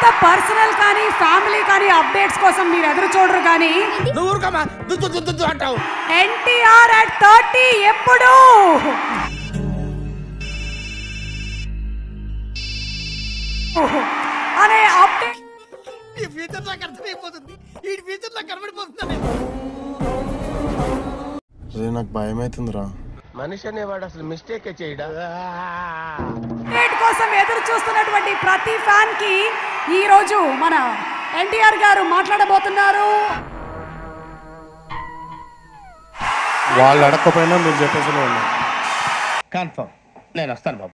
తర్వాత పర్సనల్ కానీ ఫ్యామిలీ కానీ అప్డేట్స్ కోసం మీరు ఎదురు చూడరు కానీ నువ్వు ఊరుకోమా దుద్దు దుద్దు దుద్దు అంటావు ఎన్టీఆర్ అట్ థర్టీ ఎప్పుడు అనే అప్డేట్ ఈ ఫ్యూచర్ నాకు అర్థమైపోతుంది ఈ ఫ్యూచర్ నాకు కనబడిపోతుంది అదే నాకు భయం అవుతుందిరా మనిషి అనేవాడు అసలు మిస్టేక్ చేయడా అప్డేట్ కోసం ఎదురు చూస్తున్నటువంటి ప్రతి ఫ్యాన్ కి ఈ రోజు మన ఎన్టీఆర్ గారు మాట్లాడబోతున్నారు వాళ్ళు అడగకపోయినా మీరు చెప్పేసి ఉన్నారు కన్ఫర్మ్ నేను వస్తాను బాబు